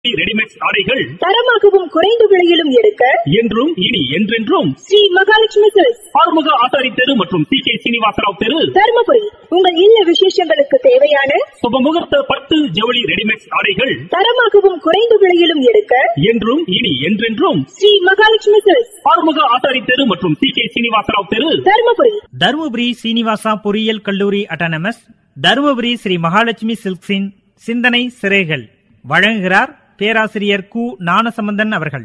readymade ஆடைகள் தரமாகவும் குறைந்த விலையிலும் எடுக்க என்றும் இனி என்றென்றும் ஸ்ரீ மகாலட்சுமி சில்க்ஸ் ஆறுமுக ஆசாரி தெரு மற்றும் சி கே சீனிவாசராவ் தெரு தருமபுரி உங்கள் இல்ல விசேஷங்களுக்கு தேவையான சுபமுகூர்த்த பட்டு ஜவுளி ரெடிமேட் ஆடைகள் தரமாகவும் குறைந்த விலையிலும் எடுக்க என்றும் இனி என்றென்றும் ஸ்ரீ மகாலட்சுமி சில்க்ஸ் ஆறுமுக ஆசாரி தெரு மற்றும் சி கே சீனிவாசராவ் தெரு தருமபுரி தருமபுரி சீனிவாசா பொறியியல் கல்லூரி அட்டானமஸ் தருமபுரி ஸ்ரீ மகாலட்சுமி சில்க்ஸின் சிந்தனை சிறைகள் வழங்குகிறார் பேராசிரியர் கு ஞானசம்பந்தன் அவர்கள்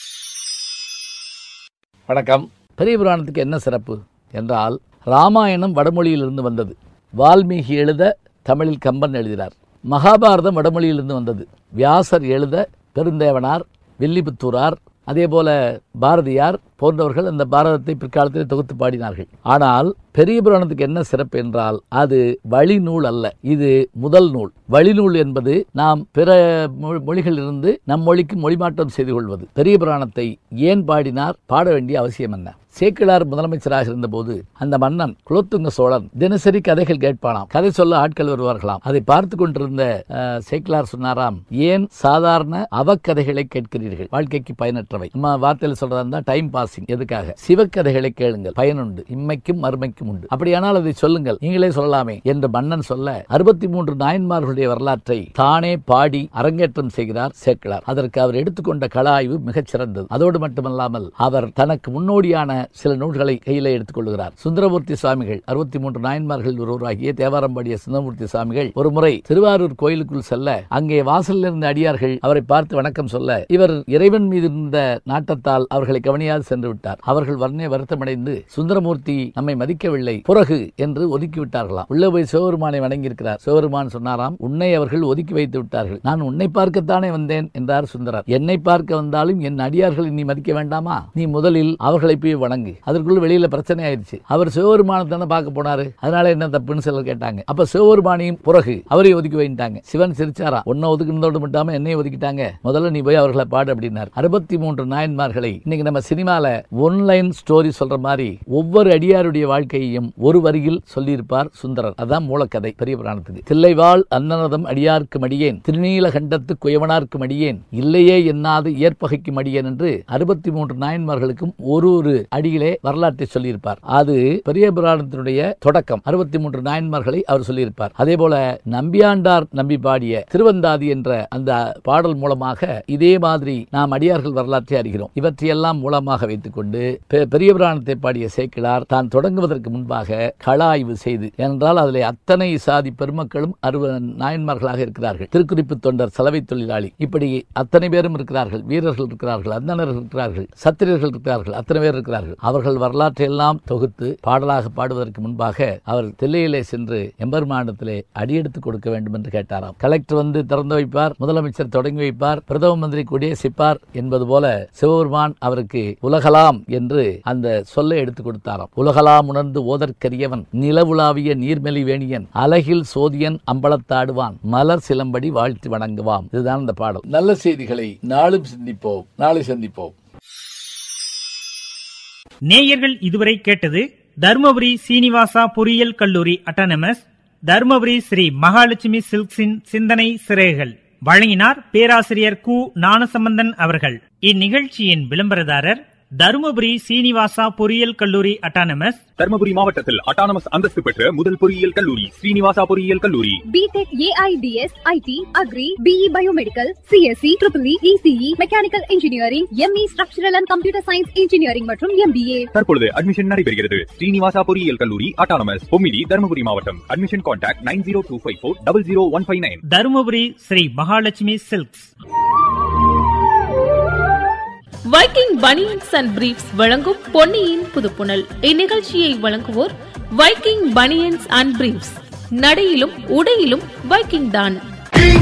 வணக்கம் பெரிய புராணத்துக்கு என்ன சிறப்பு என்றால் ராமாயணம் வடமொழியிலிருந்து வந்தது வால்மீகி எழுத தமிழில் கம்பன் எழுதினார் மகாபாரதம் வடமொழியிலிருந்து வந்தது வியாசர் எழுத பெருந்தேவனார் வில்லிபுத்தூரார் அதே போல பாரதியார் போன்றவர்கள் அந்த பாரதத்தை பிற்காலத்தில் தொகுத்து பாடினார்கள் ஆனால் பெரிய புராணத்துக்கு என்ன சிறப்பு என்றால் அது வழிநூல் அல்ல இது முதல் நூல் வழிநூல் என்பது நாம் பிற மொ- மொழிகளிலிருந்து நம் மொழிக்கு மொழிமாற்றம் செய்து கொள்வது பெரிய புராணத்தை ஏன் பாடினார் பாட வேண்டிய அவசியம் என்ன சேக்கிழார் முதலமைச்சராக இருந்தபோது அந்த மன்னன் குலோத்துங்க சோழன் தினசரி கதைகள் கேட்பானாம் கதை சொல்ல ஆட்கள் வருவார்களாம் அதை பார்த்து கொண்டிருந்த அஹ், சேக்கிழார் சொன்னாராம் ஏன் சாதாரண அவக்கதைகளை கேட்கிறீர்கள் வாழ்க்கைக்கு பயனற்றவை நம்ம வார்த்தையில் சொல்றதா இருந்தா டைம் பாசிங் எதுக்காக சிவக்கதைகளை கேளுங்கள் பயனுண்டு இம்மைக்கும் மறுமைக்கும் உண்டு அப்படியானால் அதை சொல்லுங்கள் நீங்களே சொல்லலாமே என்று மன்னன் சொல்ல அறுபத்தி மூன்று நாயன்மார்களுடைய வரலாற்றை தானே பாடி அரங்கேற்றம் செய்கிறார் சேக்கிழார் அதற்கு அவர் எடுத்துக்கொண்ட கள ஆய்வு மிகச் சிறந்தது அதோடு மட்டுமல்லாமல் அவர் தனக்கு முன்னோடியான சில நூல்களை கையிலே எடுத்துக் கொள்கிறார் சுந்தரமூர்த்தி சுவாமிகள் அறுபத்தி மூன்று நாயன்மார்கள் ஒருவராகிய தேவாரம்பாடிய சுந்தரமூர்த்தி சுவாமிகள் ஒரு முறை திருவாரூர் கோயிலுக்குள் செல்ல அங்கே வாசலில் இருந்த அடியார்கள் அவரை பார்த்து வணக்கம் சொல்ல இவர் இறைவன் மீது இருந்த நாட்டத்தால் அவர்களை கவனியாது சென்று விட்டார் அவர்கள் வர்ணே வருத்தமடைந்து சுந்தரமூர்த்தி நம்மை மதிக்கவில்லை பிறகு என்று ஒதுக்கி விட்டார்களாம் உள்ள போய் சிவபெருமானை வணங்கியிருக்கிறார் சிவபெருமான் சொன்னாராம் உன்னை அவர்கள் ஒதுக்கி வைத்து விட்டார்கள் நான் உன்னை பார்க்கத்தானே வந்தேன் என்றார் சுந்தரர் என்னை பார்க்க வந்தாலும் என் அடியார்களை நீ மதிக்க வேண்டாமா நீ முதலில் அவர்களை போய் வணங்கு அதற்குள்ள வெளியில பிரச்சனை ஆயிடுச்சு அவர் சிவபெருமானை தானே பார்க்க போனாரு அதனால என்ன தப்புன்னு சிலர் கேட்டாங்க அப்ப சிவபெருமானையும் பிறகு அவரை ஒதுக்கி வைட்டாங்க சிவன் சிரிச்சாரா உன்னை ஒதுக்கினதோடு மட்டும் என்னையும் ஒதுக்கிட்டாங்க முதல்ல நீ போய் அவர்களை பாடு அப்படின்னார் அறுபத்தி மூன்று நாயன்மார்களை இன்னைக்கு நம்ம சினிமால ஒன்லைன் ஸ்டோரி சொல்ற மாதிரி ஒவ்வொரு அடியாருடைய வாழ்க்கையையும் ஒரு வரியில் சொல்லியிருப்பார் சுந்தரர் அதான் மூலக்கதை பெரிய புராணத்துக்கு தில்லைவாள் அன்னனதம் அடியார்க்கு மடியேன் திருநீலகண்டத்து குயவனார்க்கு மடியேன் இல்லையே என்னாது ஏற்பகைக்கு மடியேன் என்று அறுபத்தி மூன்று நாயன்மார்களுக்கும் ஒரு ஒரு அடியிலே வரலாற்றை சொல்லியிருப்பார் அது பெரிய புராணத்தினுடைய தொடக்கம் அறுபத்தி மூன்று நாயன்மார்களை அவர் சொல்லியிருப்பார் அதே போல நம்பியாண்டார் நம்பி பாடிய திருவந்தாதி என்ற அந்த பாடல் மூலமாக இதே மாதிரி நாம் அடியார்கள் வரலாற்றை அறிகிறோம் இவற்றையெல்லாம் மூலமாக வைத்துக்கொண்டு பெ- பெரிய புராணத்தை பாடிய சேக்கிழார் தான் தொடங்குவதற்கு முன்பாக கள ஆய்வு செய்து ஏனென்றால் அதிலே அத்தனை சாதி பெருமக்களும் அறுவ நாயன்மார்களாக இருக்கிறார்கள் திருக்குறிப்பு தொண்டர் சலவை தொழிலாளி இப்படி அத்தனை பேரும் இருக்கிறார்கள் வீரர்கள் இருக்கிறார்கள் அந்தணர்கள் இருக்கிறார்கள் சத்திரியர்கள் இருக்கிறார்கள் அத்தனை பேர் இருக்கிறார்கள் அவர்கள் வரலாற்றை எல்லாம் தொகுத்து பாடலாக பாடுவதற்கு முன்பாக அவர் தில்லையிலே சென்று எம்பெருமானிடத்திலே அடியெடுத்து கொடுக்க வேண்டும் என்று கேட்டாராம் கலெக்டர் வந்து திறந்து வைப்பார் முதலமைச்சர் தொடங்கி வைப்பார் பிரதம மந்திரி கொடியேசிப்பார் என்பது போல சிவபெருமான் அவருக்கு உலகலாம் என்று அந்த சொல்லை எடுத்து கொடுத்தாராம் உலகலாம் உணர்ந்து ஓதற்கரியவன் நிலவுலாவிய நீர்மெலி வேணியன் அலகில் சோதியன் அம்பலத்தாடுவான் மலர் சிலம்படி வாழ்த்து வணங்குவாம் இதுதான் இந்த பாடல் நல்ல செய்திகளை நாளும் சிந்திப்போம் நாளை சந்திப்போம் நேயர்கள் இதுவரை கேட்டது தருமபுரி சீனிவாசா பொறியியல் கல்லூரி அட்டானமஸ் தருமபுரி ஸ்ரீ மகாலட்சுமி சில்க்ஸின் சிந்தனை சிறைகள் வழங்கினார் பேராசிரியர் கு ஞானசம்பந்தன் அவர்கள் இந்நிகழ்ச்சியின் விளம்பரதாரர் தருமபுரி சீனிவாசா பொறியியல் கல்லூரி அட்டானமஸ் தர்மபுரி மாவட்டத்தில் அட்டானமஸ் அந்தஸ்து பெற்ற முதல் பொறியியல் கல்லூரி ஸ்ரீனிவாசா பொறியியல் கல்லூரி BTech AIDS IT agri BE biomedical CSE triple ECE mechanical engineering ME structural and computer science engineering மற்றும் எம்பிஏ தற்பொழுது அட்மிஷன் நடைபெறுகிறது ஸ்ரீனிவாசா பொறியியல் கல்லூரி அட்டானமஸ் பொம்மிடி தர்மபுரி மாவட்டம் admission contact nine zero two five four double zero one five nine Dharmapuri Sri Mahalakshmi silks Viking banians and briefs வழங்கும் பொன்னியின் புதுப்புணல் இந்நிகழ்ச்சியை வழங்குவோர் வைக்கிங் பனியன்ஸ் அண்ட் பிரீஃப்ஸ் நடையிலும் உடையிலும் வைக்கிங் தான்